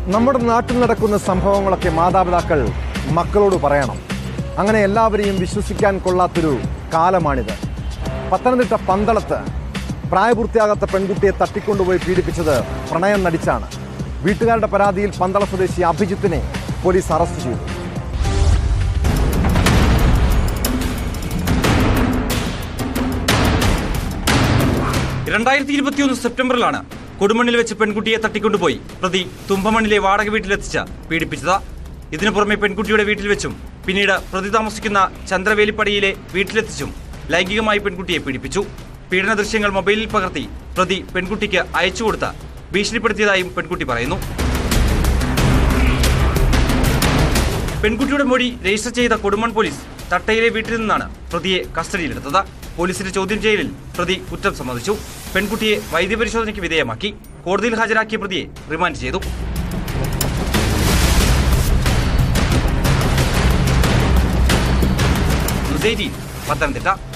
നമ്മുടെ നാട്ടിൽ നടക്കുന്ന സംഭവങ്ങളൊക്കെ മാതാപിതാക്കൾ മക്കളോട് പറയണം അങ്ങനെ എല്ലാവരെയും വിശ്വസിക്കാൻ കൊള്ളാത്തൊരു കാലമാണിത് പത്തനംതിട്ട പന്തളത്ത് പ്രായപൂർത്തിയാകാത്ത പെൺകുട്ടിയെ തട്ടിക്കൊണ്ടുപോയി പീഡിപ്പിച്ചത് പ്രണയം നടിച്ചാണ് വീട്ടുകാരുടെ പരാതിയിൽ പന്തള സ്വദേശി അഭിജിത്തിനെ പോലീസ് അറസ്റ്റ് ചെയ്തു രണ്ടായിരത്തി ഇരുപത്തിയൊന്ന് സെപ്റ്റംബറിലാണ് കൊടുമണ്ണിൽ വെച്ച് പെൺകുട്ടിയെ തട്ടിക്കൊണ്ടുപോയി പ്രതി തുമ്പമണ്ണിലെ വാടക വീട്ടിലെത്തിച്ച് പീഡിപ്പിച്ചത് ഇതിനു പുറമെ പെൺകുട്ടിയുടെ വീട്ടിൽ വെച്ചും പിന്നീട് പ്രതി താമസിക്കുന്ന ചന്ദ്രവേലിപ്പടിയിലെ വീട്ടിലെത്തിച്ചും ലൈംഗികമായി പെൺകുട്ടിയെ പീഡിപ്പിച്ചു പീഡന ദൃശ്യങ്ങൾ മൊബൈലിൽ പകർത്തി പ്രതി പെൺകുട്ടിക്ക് അയച്ചു കൊടുത്ത് ഭീഷണിപ്പെടുത്തിയതായും പെൺകുട്ടി പറയുന്നു പെൺകുട്ടിയുടെ മൊഴി രജിസ്റ്റർ ചെയ്ത കൊടുമൺ പോലീസ് തട്ടയിലെ വീട്ടിൽ നിന്നാണ് പ്രതിയെ കസ്റ്റഡിയിലെടുത്തത് പോലീസിന്റെ ചോദ്യം ചെയ്യലിൽ പ്രതി കുറ്റം സമ്മതിച്ചു പെൺകുട്ടിയെ വൈദ്യപരിശോധനയ്ക്ക് വിധേയമാക്കി കോടതിയിൽ ഹാജരാക്കിയ പ്രതിയെ റിമാൻഡ് ചെയ്തു ന്യൂസ് 18 പത്തനംതിട്ട